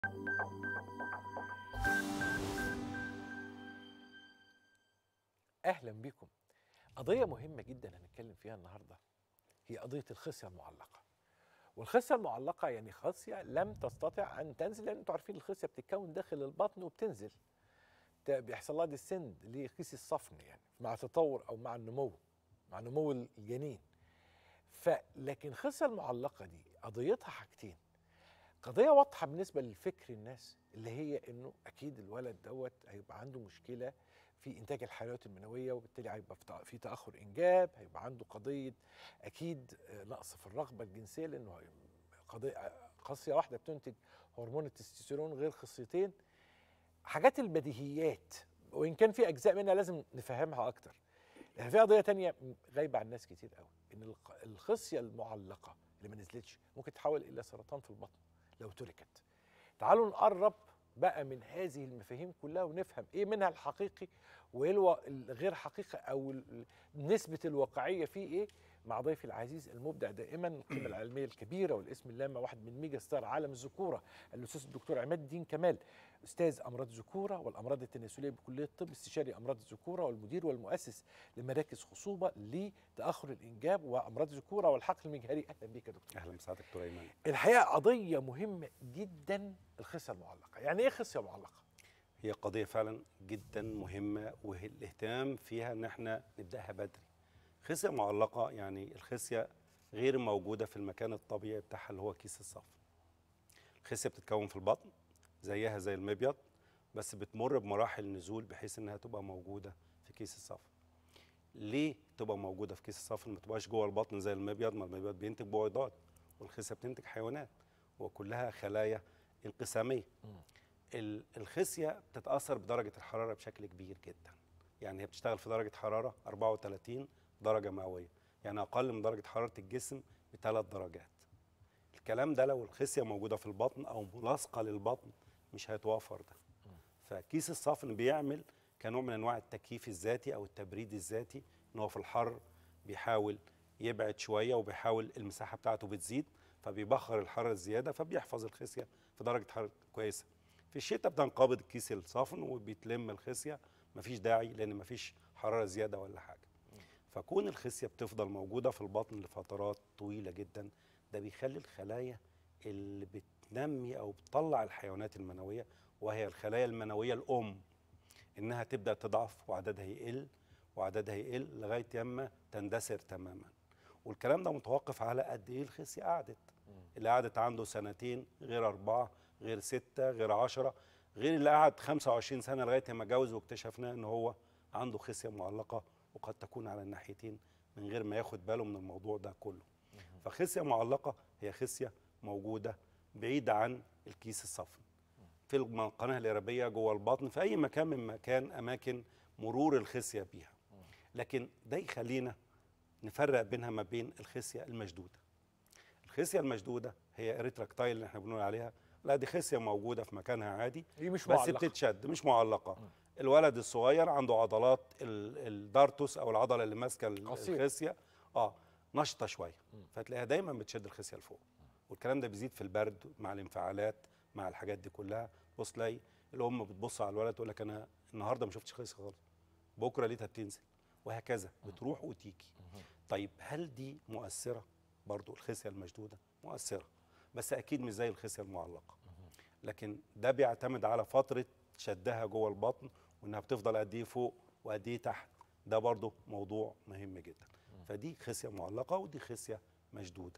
اهلا بكم قضيه مهمه جدا هنتكلم فيها النهارده هي قضيه الخصيه المعلقه والخصيه المعلقه يعني خصيه لم تستطع ان تنزل لان انتوا عارفين الخصيه بتتكون داخل البطن وبتنزل ت- بيحصل لها ديسند لكيس الصفن يعني مع تطور او مع النمو مع نمو الجنين فلكن الخصيه المعلقه دي قضيتها حاجتين قضيه واضحه بالنسبه للفكر الناس اللي هي انه اكيد الولد دوت هيبقى عنده مشكله في انتاج الحيوانات المنويه وبالتالي هيبقى في تأ- في تاخر انجاب هيبقى عنده قضيه اكيد آه، نقص في الرغبه الجنسيه لانه هي- قضيه آه، خاصيه واحده بتنتج هرمون التستوستيرون غير خصيتين حاجات البديهيات وان كان في اجزاء منها لازم نفهمها اكتر يعني في قضيه تانية غايبه عن ناس كتير قوي ان الق- الخصيه المعلقه اللي ما نزلتش ممكن تتحول الى سرطان في البطن لو تركت تعالوا نقرب بقى من هذه المفاهيم كلها ونفهم ايه منها الحقيقي وايه الو- الغير حقيقي او ال- نسبه الواقعيه فيه ايه مع ضيفي العزيز المبدع دائما القيمه العلميه الكبيره والاسم اللامع واحد من ميجا ستار عالم الذكوره الاستاذ الدكتور عماد الدين كمال استاذ امراض الذكوره والامراض التناسليه بكليه الطب استشاري امراض الذكوره والمدير والمؤسس لمراكز خصوبه لتاخر الانجاب وامراض الذكوره والحقل المجهري اهلا بك يا دكتور اهلا بسعادتك دكتور ايمن الحقيقه قضيه مهمه جدا الخصيه المعلقه يعني ايه خصيه معلقه هي قضيه فعلا جدا مهمه والاهتمام فيها ان احنا نبداها بدري خصيه معلقه يعني الخصيه غير موجوده في المكان الطبيعي بتاعها اللي هو كيس الصفر الخصيه بتتكون في البطن زيها زي المبيض بس بتمر بمراحل نزول بحيث انها تبقى موجوده في كيس الصفر ليه تبقى موجوده في كيس الصفر ما تبقاش جوه البطن زي المبيض ما المبيض بينتج بويضات والخصيه بتنتج حيوانات وكلها خلايا انقساميه ال- الخصيه بتتاثر بدرجه الحراره بشكل كبير جدا يعني هي بتشتغل في درجه حراره 34 درجه مئويه يعني اقل من درجه حراره الجسم بثلاث درجات الكلام ده لو الخصيه موجوده في البطن او ملاصقه للبطن مش هيتوفر ده فكيس الصفن بيعمل كنوع من انواع التكييف الذاتي او التبريد الذاتي ان هو في الحر بيحاول يبعد شويه وبيحاول المساحه بتاعته بتزيد فبيبخر الحراره الزياده فبيحفظ الخصيه في درجه حراره كويسه في الشتاء بتنقبض الكيس الصفن وبيتلم الخصيه مفيش داعي لان مفيش حراره زياده ولا حاجه فكون الخصيه بتفضل موجوده في البطن لفترات طويله جدا ده بيخلي الخلايا اللي بتنمي او بتطلع الحيوانات المنويه وهي الخلايا المنويه الام انها تبدا تضعف وعددها يقل وعددها يقل لغايه يما تندثر تماما والكلام ده متوقف على قد ايه الخصيه قعدت اللي قعدت عنده سنتين غير اربعه غير سته غير عشره غير اللي قعد 25 سنه لغايه ما اتجوز واكتشفنا ان هو عنده خصيه معلقه وقد تكون على الناحيتين من غير ما ياخد باله من الموضوع ده كله فخصيه معلقه هي خصيه موجوده بعيده عن الكيس الصفن في القناه الارابيه جوه البطن في اي مكان من مكان اماكن مرور الخصيه بيها لكن ده يخلينا نفرق بينها ما بين الخصيه المشدوده الخصيه المشدوده هي اريتراكتايل اللي احنا بنقول عليها لا دي خصيه موجوده في مكانها عادي هي مش بس معلقة. بتتشد مش معلقه الولد الصغير عنده عضلات ال- الدارتوس او العضله اللي ماسكه ال- قصير. الخصيه اه نشطه شويه فتلاقيها دايما بتشد الخصيه لفوق والكلام ده بيزيد في البرد مع الانفعالات مع الحاجات دي كلها بص تلاقي الام بتبص على الولد تقول لك انا النهارده ما شفتش خصيه خالص بكره لقيتها بتنزل وهكذا بتروح وتيجي طيب هل دي مؤثره برضو الخصيه المشدوده مؤثره بس اكيد مش زي الخصيه المعلقه لكن ده بيعتمد على فتره شدها جوه البطن وانها بتفضل قد ايه فوق وقد ايه تحت ده برضو موضوع مهم جدا فدي خصيه معلقه ودي خصيه مشدوده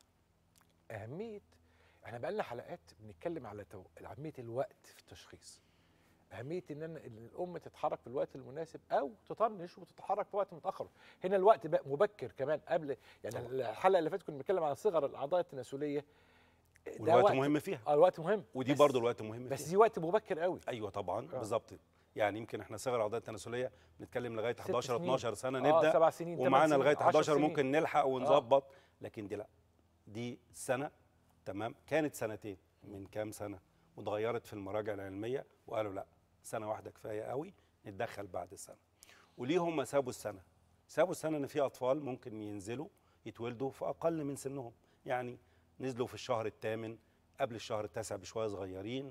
اهميه احنا بقى لنا حلقات بنتكلم على تو... اهميه الوقت في التشخيص اهميه ان أنا إن الام تتحرك في الوقت المناسب او تطنش وتتحرك في وقت متاخر هنا الوقت بقى مبكر كمان قبل يعني الحلقه اللي فاتت كنا بنتكلم عن صغر الاعضاء التناسليه ده والوقت وقت- مهم فيها اه الوقت مهم ودي بس- برضو الوقت مهم بس فيها دي وقت مبكر قوي ايوه طبعا آه. بالظبط يعني يمكن احنا صغر الاعضاء التناسليه بنتكلم لغايه ست 11 سنين. 12 سنه آه، نبدا سبع سنين، تمن ومعانا سنين، لغايه عشر 11 سنين. ممكن نلحق ونظبط لكن دي لا دي سنه تمام كانت سنتين من كام سنه واتغيرت في المراجع العلميه وقالوا لا سنه واحده كفايه قوي نتدخل بعد السنه وليه هم سابوا السنه سابوا السنه ان في اطفال ممكن ينزلوا يتولدوا في اقل من سنهم يعني نزلوا في الشهر الثامن قبل الشهر التاسع بشويه صغيرين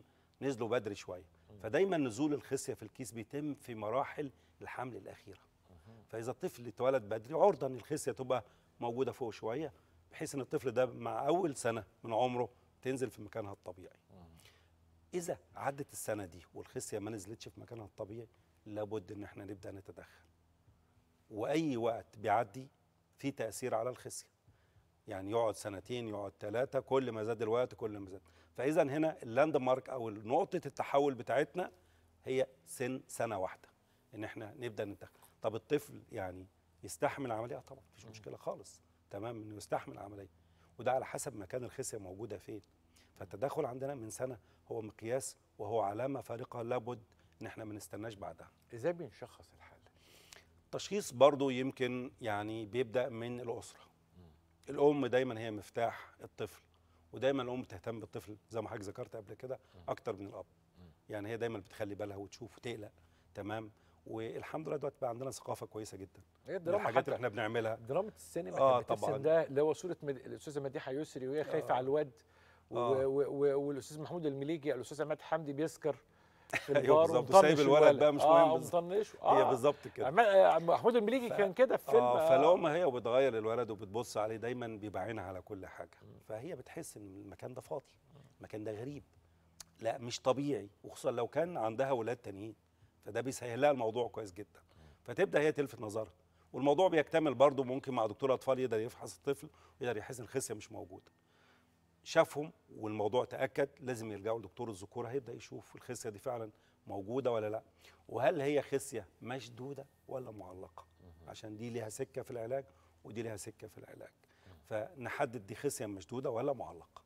نزلوا بدري شويه فدايما نزول الخصيه في الكيس بيتم في مراحل الحمل الاخيره فاذا الطفل اتولد بدري عرضه ان الخصيه تبقى موجوده فوق شويه بحيث ان الطفل ده مع اول سنه من عمره تنزل في مكانها الطبيعي اذا عدت السنه دي والخصيه ما نزلتش في مكانها الطبيعي لابد ان احنا نبدا نتدخل واي وقت بيعدي في تاثير على الخصيه يعني يقعد سنتين يقعد ثلاثه كل ما زاد الوقت كل ما زاد فاذا هنا اللاند مارك او نقطه التحول بتاعتنا هي سن سنه واحده ان احنا نبدا نتدخل طب الطفل يعني يستحمل عمليه آه طبعا مفيش مشكله خالص تمام انه يستحمل عمليه وده على حسب مكان الخصيه موجوده فين فالتدخل عندنا من سنه هو مقياس وهو علامه فارقه لابد ان احنا ما نستناش بعدها ازاي بنشخص الحاله التشخيص برضو يمكن يعني بيبدا من الاسره الام دايما هي مفتاح الطفل ودايما الام تهتم بالطفل زي ما حضرتك ذكرت قبل كده اكتر من الاب يعني هي دايما بتخلي بالها وتشوف وتقلق تمام والحمد لله دلوقتي بقى عندنا ثقافه كويسه جدا هي من الدراما الحاجات حتى اللي احنا بنعملها دراما السينما آه كانت بترسم طبعاً. ده اللي هو صوره مد... الاستاذه مديحه يسري وهي خايفه آه. على الواد و... آه. و... و... والاستاذ محمود المليجي الاستاذ عماد حمدي بيسكر في أيوة البار بالظبط، ومطنش وسايب الولد بقى مش اه مهم بالظبط. ومطنشه هي اه بالظبط كده عماد- آه، محمود المليجي ف- كان كده في فيلم اه آه. فالام هي وبتغير الولد وبتبص عليه دايما بيبقى عينها على كل حاجه فهي بتحس ان المكان ده فاضي المكان ده غريب لا مش طبيعي وخصوصا لو كان عندها ولاد تانيين فده بيسهل لها الموضوع كويس جدا فتبدا هي تلفت نظرها والموضوع بيكتمل برضه ممكن مع دكتور اطفال يقدر يفحص الطفل ويقدر يحس ان الخصيه مش موجوده شافهم والموضوع تاكد لازم يرجعوا لدكتور الذكوره هيبدا يشوف الخصيه دي فعلا موجوده ولا لا وهل هي خصيه مشدوده ولا معلقه عشان دي ليها سكه في العلاج ودي ليها سكه في العلاج فنحدد دي خصيه مشدوده ولا معلقه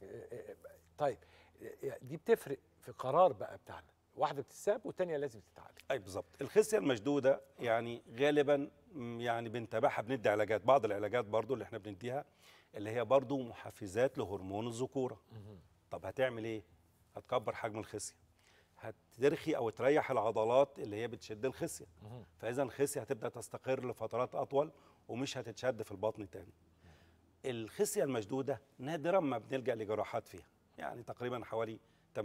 طيب دي بتفرق في قرار بقى بتاعنا واحده بتتساب والتانيه لازم تتعالج اي بالظبط الخصيه المشدوده يعني غالبا م، يعني بنتابعها بندي علاجات بعض العلاجات برضو اللي احنا بنديها اللي هي برضو محفزات لهرمون الذكوره طب هتعمل ايه هتكبر حجم الخصيه هترخي او تريح العضلات اللي هي بتشد الخصيه فاذا الخصيه هتبدا تستقر لفترات اطول ومش هتتشد في البطن تاني الخصيه المشدوده نادرا ما بنلجا لجراحات فيها يعني تقريبا حوالي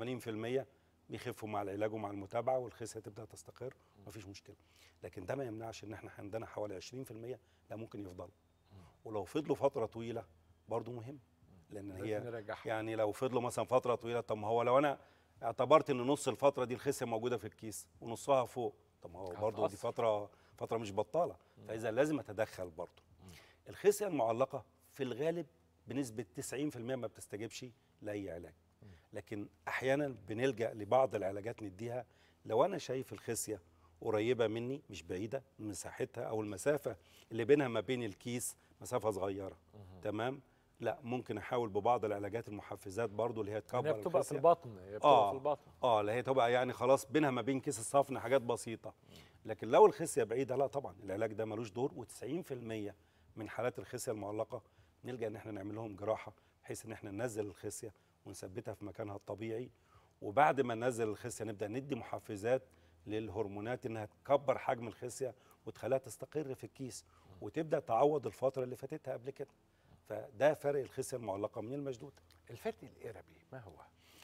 80% بيخفوا مع العلاج ومع المتابعه والخصيه تبدا تستقر مفيش مشكله لكن ده ما يمنعش ان احنا عندنا حوالي 20% لا ممكن يفضلوا ولو فضلوا فتره طويله برضو مهم لان لازم هي نرجعها يعني لو فضلوا مثلا فتره طويله طب ما هو لو انا اعتبرت ان نص الفتره دي الخصيه موجوده في الكيس ونصها فوق طب ما هو برضه دي هتأثر. فتره فتره مش بطاله فاذا لازم اتدخل برضه الخصيه المعلقه في الغالب بنسبه 90% ما بتستجيبش لاي علاج لكن احيانا بنلجا لبعض العلاجات نديها لو انا شايف الخصيه قريبه مني مش بعيده مساحتها او المسافه اللي بينها ما بين الكيس مسافه صغيره تمام لا ممكن احاول ببعض العلاجات المحفزات برضو اللي هي هي تكبر بتبقى في الخصيه البطن هي بتبقى آه. في البطن اه اللي هي تبقى يعني خلاص بينها ما بين كيس الصفن حاجات بسيطه لكن لو الخصيه بعيده لا طبعا العلاج ده ملوش دور و90% من حالات الخصيه المعلقه نلجا ان احنا نعمل لهم جراحه بحيث ان احنا ننزل الخصيه ونثبتها في مكانها الطبيعي وبعد ما ننزل الخصيه نبدا ندي محفزات للهرمونات انها تكبر حجم الخصيه وتخليها تستقر في الكيس وتبدا تعوض الفتره اللي فاتتها قبل كده فده فرق الخصيه المعلقه من المشدوده الفتي الاربي ما هو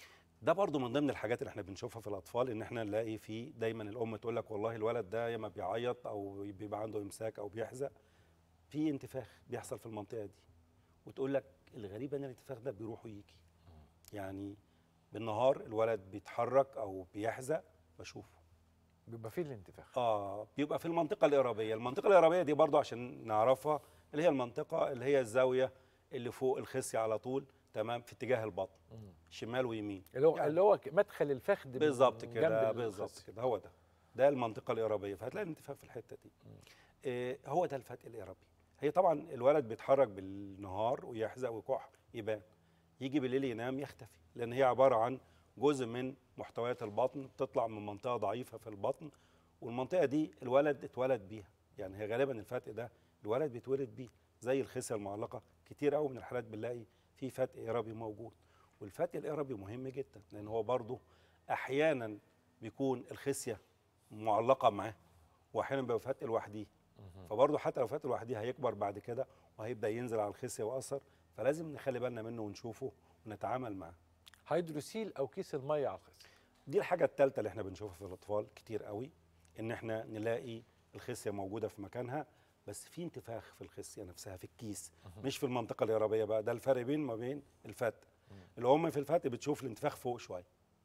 ده برضو من ضمن الحاجات اللي احنا بنشوفها في الاطفال ان احنا نلاقي فيه دايما الام تقول لك والله الولد ده يا ما بيعيط او بيبقى عنده امساك او بيحزق في انتفاخ بيحصل في المنطقه دي وتقول لك الغريب ان الانتفاخ ده بيروح ويجي يعني بالنهار الولد بيتحرك او بيحزق بشوفه بيبقى فيه الانتفاخ اه بيبقى في المنطقه الإرابية المنطقه الإرابية دي برضو عشان نعرفها اللي هي المنطقه اللي هي الزاويه اللي فوق الخصيه على طول تمام في اتجاه البطن شمال ويمين اللي هو يعني اللي هو ك- مدخل الفخذ من بالظبط جنب كده بالظبط الخصية. كده هو ده ده المنطقه الإرابية فهتلاقي الانتفاخ في الحته دي إيه هو ده الفتق الإرابي هي طبعا الولد بيتحرك بالنهار ويحزق ويكح يبان يجي بالليل ينام يختفي لان هي عباره عن جزء من محتويات البطن بتطلع من منطقه ضعيفه في البطن والمنطقه دي الولد اتولد بيها يعني هي غالبا الفتق ده الولد بيتولد بيه زي الخصيه المعلقه كتير قوي من الحالات بنلاقي في فتق إرابي موجود والفتق الإرابي مهم جدا لان هو برضه احيانا بيكون الخصيه معلقه معاه واحيانا بيبقى فتق لوحديه فبرضه حتى لو فتق لوحديه هيكبر بعد كده وهيبدا ينزل على الخصيه واثر فلازم نخلي بالنا منه ونشوفه ونتعامل معاه هيدروسيل او كيس الميه على الخصيه دي الحاجه الثالثه اللي احنا بنشوفها في الاطفال كتير قوي ان احنا نلاقي الخصيه موجوده في مكانها بس في انتفاخ في الخصيه نفسها في الكيس مش في المنطقه اليرابيه بقى ده الفرق بين ما بين الفتق الام في الفتق بتشوف الانتفاخ فوق شويه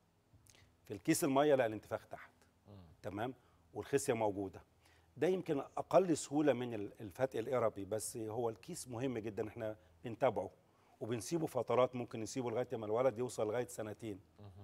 في الكيس الميه لا الانتفاخ تحت تمام والخصيه موجوده ده يمكن اقل سهوله من ال- الفتق الاربي بس هو الكيس مهم جدا احنا بنتابعه وبنسيبه فترات ممكن نسيبه لغايه ما الولد يوصل لغايه سنتين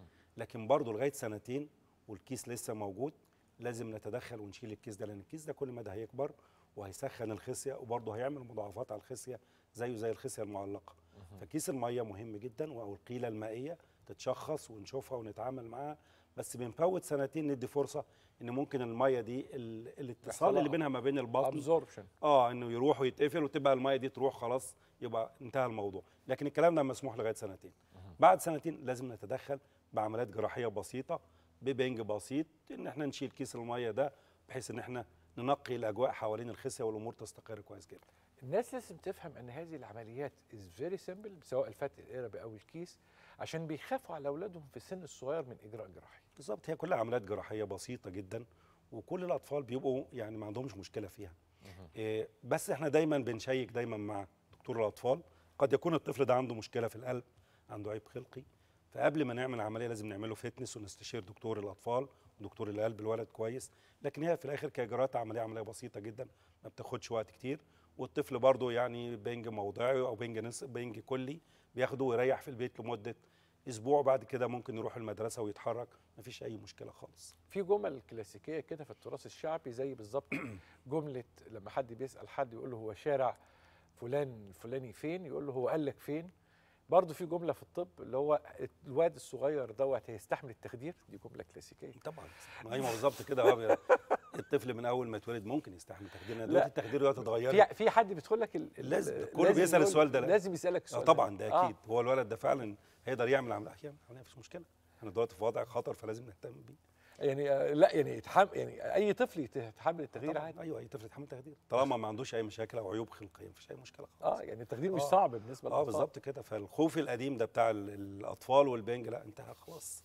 لكن برضه لغايه سنتين والكيس لسه موجود لازم نتدخل ونشيل الكيس ده لان الكيس ده كل ما ده هيكبر وهيسخن الخصيه وبرضه هيعمل مضاعفات على الخصيه زيه زي الخصيه المعلقه فكيس الميه مهم جدا او القيله المائيه تتشخص ونشوفها ونتعامل معاها بس بنفوت سنتين ندي فرصه ان ممكن الميه دي ال- الاتصال اللي يحصلها بينها ما بين البطن ابزوربشن اه انه يروح ويتقفل وتبقى الميه دي تروح خلاص يبقى انتهى الموضوع لكن الكلام ده مسموح لغايه سنتين بعد سنتين لازم نتدخل بعمليات جراحيه بسيطه ببنج بسيط ان احنا نشيل كيس الميه ده بحيث ان احنا ننقي الاجواء حوالين الخصيه والامور تستقر كويس جدا الناس لازم تفهم ان هذه العمليات از فيري سيمبل سواء الفتق الاربي او الكيس عشان بيخافوا على اولادهم في السن الصغير من اجراء جراحي بالظبط هي كلها عمليات جراحيه بسيطه جدا وكل الاطفال بيبقوا يعني ما عندهمش مشكله فيها إيه بس احنا دايما بنشيك دايما مع دكتور الاطفال قد يكون الطفل ده عنده مشكله في القلب عنده عيب خلقي فقبل ما نعمل عمليه لازم نعمله فتنس ونستشير دكتور الاطفال ودكتور القلب الولد كويس لكن هي في الاخر كاجراءات عمليه عمليه بسيطه جدا ما بتاخدش وقت كتير والطفل برضه يعني بنج موضعي او بنج نص بنج كلي بياخده ويريح في البيت لمده اسبوع بعد كده ممكن يروح المدرسه ويتحرك مفيش اي مشكله خالص في جمل كلاسيكيه كده في التراث الشعبي زي بالظبط جمله لما حد بيسال حد يقول له هو شارع فلان الفلاني فين يقول له هو قال لك فين برضه في جمله في الطب اللي هو الواد الصغير دوت هيستحمل التخدير دي جمله كلاسيكيه طبعا ايوه بالظبط كده هو الطفل من اول ما اتولد ممكن يستحمل تخدير لأن لا. دلوقتي التخدير دلوقتي اتغير في في حد بيدخل لك ال- ال- لازم- لازم كله بيسأل يقول- السؤال ده، لا. لازم يسالك اه السؤال طبعا ده آه. اكيد هو الولد ده فعلا هيقدر يعمل عمليه احيانا عمليه مفيش مشكله احنا دلوقتي في وضع خطر فلازم نهتم بيه يعني آه، لا يعني يتحمل يعني اي طفل يت- يتحمل التغيير طبعاً، عادي ايوه اي طفل يتحمل تخدير طالما ما عندوش اي مشاكل او عيوب خلقيه مفيش اي مشكله خالص اه يعني التخدير مش آه. صعب بالنسبه اه للاطفال بالظبط كده فالخوف القديم ده بتاع ال- الاطفال والبنج لا انتهى خلاص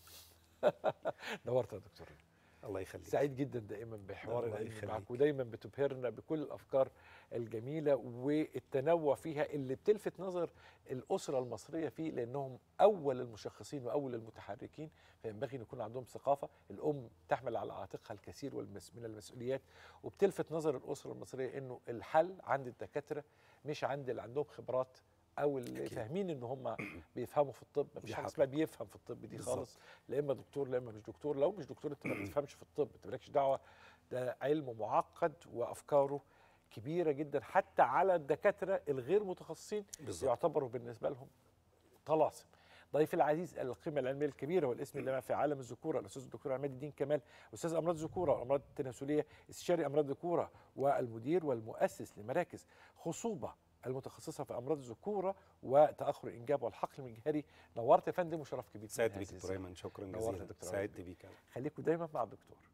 نورت يا دكتور الله يخليك سعيد جدا دائما بحوار الله العلم معك يخليك. ودايما بتبهرنا بكل الافكار الجميله والتنوع فيها اللي بتلفت نظر الاسره المصريه فيه لانهم اول المشخصين واول المتحركين فينبغي ان يكون عندهم ثقافه الام تحمل على عاتقها الكثير والمس- من المسؤوليات وبتلفت نظر الاسره المصريه انه الحل عند الدكاتره مش عند اللي عندهم خبرات او اللي أكيد. فاهمين ان هم بيفهموا في الطب مفيش دي حاجه حقيقة. اسمها بيفهم في الطب دي بالظبط. خالص لا اما دكتور لا اما مش دكتور لو مش دكتور انت ما بتفهمش في الطب انت مالكش دعوه ده علم معقد وافكاره كبيره جدا حتى على الدكاتره الغير متخصصين بالظبط يعتبروا بالنسبه لهم طلاسم ضيفي العزيز القيمه العلميه الكبيره والاسم اللامع في عالم الذكوره الاستاذ الدكتور عماد الدين كمال استاذ امراض الذكوره والامراض التناسليه استشاري امراض الذكوره والمدير والمؤسس لمراكز خصوبه المتخصصه في امراض الذكوره وتاخر الانجاب والحقل المجهري نورت يا فندم وشرف كبير سعدت من بيك هذه دكتور الزيارة. ايمن شكرا نورت جزيلا دكتور سعدت بيك خليكم دايما مع الدكتور